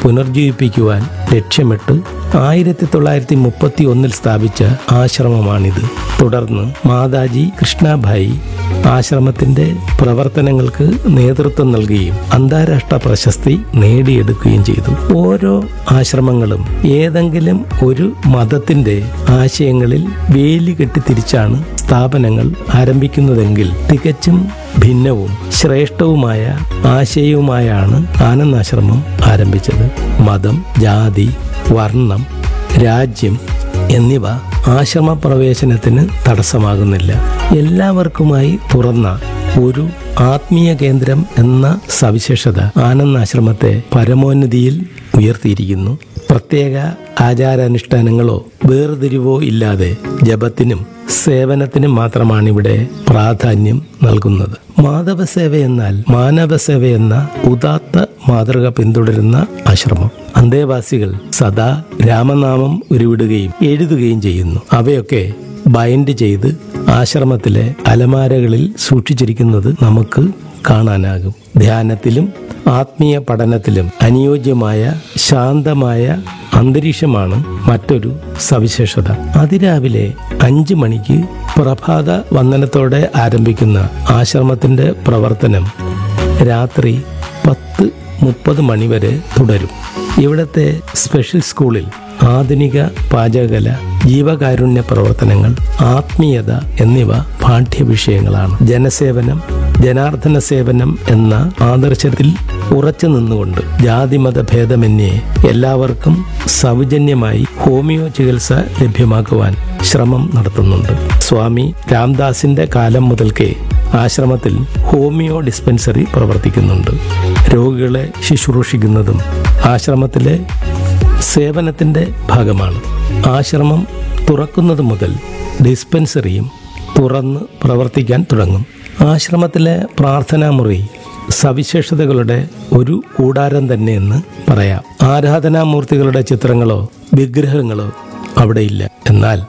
പുനർജീവിപ്പിക്കുവാൻ ലക്ഷ്യമിട്ട് ആയിരത്തി തൊള്ളായിരത്തി മുപ്പത്തി ഒന്നിൽ സ്ഥാപിച്ച ആശ്രമമാണിത് തുടർന്ന് മാതാജി കൃഷ്ണഭായി ആശ്രമത്തിന്റെ പ്രവർത്തനങ്ങൾക്ക് നേതൃത്വം നൽകുകയും അന്താരാഷ്ട്ര പ്രശസ്തി നേടിയെടുക്കുകയും ചെയ്തു ഓരോ ആശ്രമങ്ങളും ഏതെങ്കിലും ഒരു മതത്തിന്റെ ആശയങ്ങളിൽ വേലി കെട്ടി തിരിച്ചാണ് സ്ഥാപനങ്ങൾ ആരംഭിക്കുന്നതെങ്കിൽ തികച്ചും ഭിന്നവും ശ്രേഷ്ഠവുമായ ആശയവുമായാണ് ആനന്ദാശ്രമം ആരംഭിച്ചത് മതം ജാതി വർണ്ണം രാജ്യം എന്നിവ ആശ്രമ പ്രവേശനത്തിന് തടസ്സമാകുന്നില്ല എല്ലാവർക്കുമായി തുറന്ന ഒരു ആത്മീയ കേന്ദ്രം എന്ന സവിശേഷത ആനന്ദാശ്രമത്തെ പരമോന്നതിയിൽ ഉയർത്തിയിരിക്കുന്നു പ്രത്യേക ആചാരാനുഷ്ഠാനങ്ങളോ വേർതിരിവോ ഇല്ലാതെ ജപത്തിനും സേവനത്തിനും മാത്രമാണ് ഇവിടെ പ്രാധാന്യം നൽകുന്നത് മാധവസേവ എന്നാൽ മാനവസേവ എന്ന ഉദാത്ത മാതൃക പിന്തുടരുന്ന ആശ്രമം അന്തേവാസികൾ സദാ രാമനാമം ഉരുവിടുകയും എഴുതുകയും ചെയ്യുന്നു അവയൊക്കെ ബൈൻഡ് ചെയ്ത് ആശ്രമത്തിലെ അലമാരകളിൽ സൂക്ഷിച്ചിരിക്കുന്നത് നമുക്ക് കാണാനാകും ധ്യാനത്തിലും ആത്മീയ പഠനത്തിലും അനുയോജ്യമായ ശാന്തമായ അന്തരീക്ഷമാണ് മറ്റൊരു സവിശേഷത അതിരാവിലെ അഞ്ച് മണിക്ക് പ്രഭാത വന്ദനത്തോടെ ആരംഭിക്കുന്ന ആശ്രമത്തിന്റെ പ്രവർത്തനം രാത്രി പത്ത് മുപ്പത് മണിവരെ തുടരും ഇവിടത്തെ സ്പെഷ്യൽ സ്കൂളിൽ ആധുനിക പാചകകല ജീവകാരുണ്യ പ്രവർത്തനങ്ങൾ ആത്മീയത എന്നിവ പാഠ്യവിഷയങ്ങളാണ് ജനസേവനം ജനാർദ്ദന സേവനം എന്ന ആദർശത്തിൽ ഉറച്ചു നിന്നുകൊണ്ട് ജാതിമത ഭേദമന്യേ എല്ലാവർക്കും സൗജന്യമായി ഹോമിയോ ചികിത്സ ലഭ്യമാക്കുവാൻ ശ്രമം നടത്തുന്നുണ്ട് സ്വാമി രാംദാസിന്റെ കാലം മുതൽക്കേ ആശ്രമത്തിൽ ഹോമിയോ ഡിസ്പെൻസറി പ്രവർത്തിക്കുന്നുണ്ട് രോഗികളെ ശുശ്രൂഷിക്കുന്നതും ആശ്രമത്തിലെ സേവനത്തിന്റെ ഭാഗമാണ് ആശ്രമം തുറക്കുന്നത് മുതൽ ഡിസ്പെൻസറിയും തുറന്ന് പ്രവർത്തിക്കാൻ തുടങ്ങും ആശ്രമത്തിലെ പ്രാർത്ഥനാ മുറി സവിശേഷതകളുടെ ഒരു കൂടാരം തന്നെയെന്ന് പറയാം ആരാധനാമൂർത്തികളുടെ ചിത്രങ്ങളോ വിഗ്രഹങ്ങളോ അവിടെയില്ല എന്നാൽ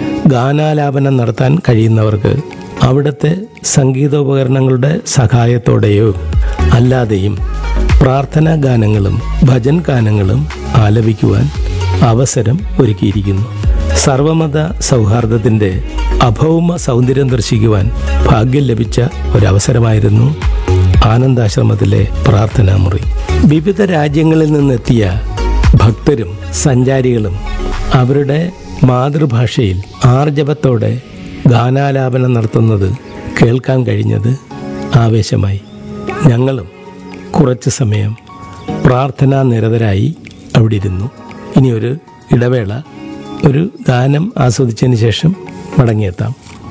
ഗാനാലാപനം നടത്താൻ കഴിയുന്നവർക്ക് അവിടുത്തെ സംഗീതോപകരണങ്ങളുടെ സഹായത്തോടെയോ അല്ലാതെയും പ്രാർത്ഥനാ ഗാനങ്ങളും ഭജൻ ഗാനങ്ങളും ആലപിക്കുവാൻ അവസരം ഒരുക്കിയിരിക്കുന്നു സർവമത സൗഹാർദ്ദത്തിന്റെ അഭൗമ സൗന്ദര്യം ദർശിക്കുവാൻ ഭാഗ്യം ലഭിച്ച ഒരവസരമായിരുന്നു ആനന്ദാശ്രമത്തിലെ പ്രാർത്ഥനാ മുറി വിവിധ രാജ്യങ്ങളിൽ നിന്നെത്തിയ ഭക്തരും സഞ്ചാരികളും അവരുടെ മാതൃഭാഷയിൽ ആർജവത്തോടെ ഗാനാലാപനം നടത്തുന്നത് കേൾക്കാൻ കഴിഞ്ഞത് ആവേശമായി ഞങ്ങളും കുറച്ച് സമയം പ്രാർത്ഥനാ നിരതരായി അവിടെ ഇരുന്നു ഇനി ഒരു ഇടവേള ഒരു ഗാനം ആസ്വദിച്ചതിന് ശേഷം മടങ്ങിയെത്താം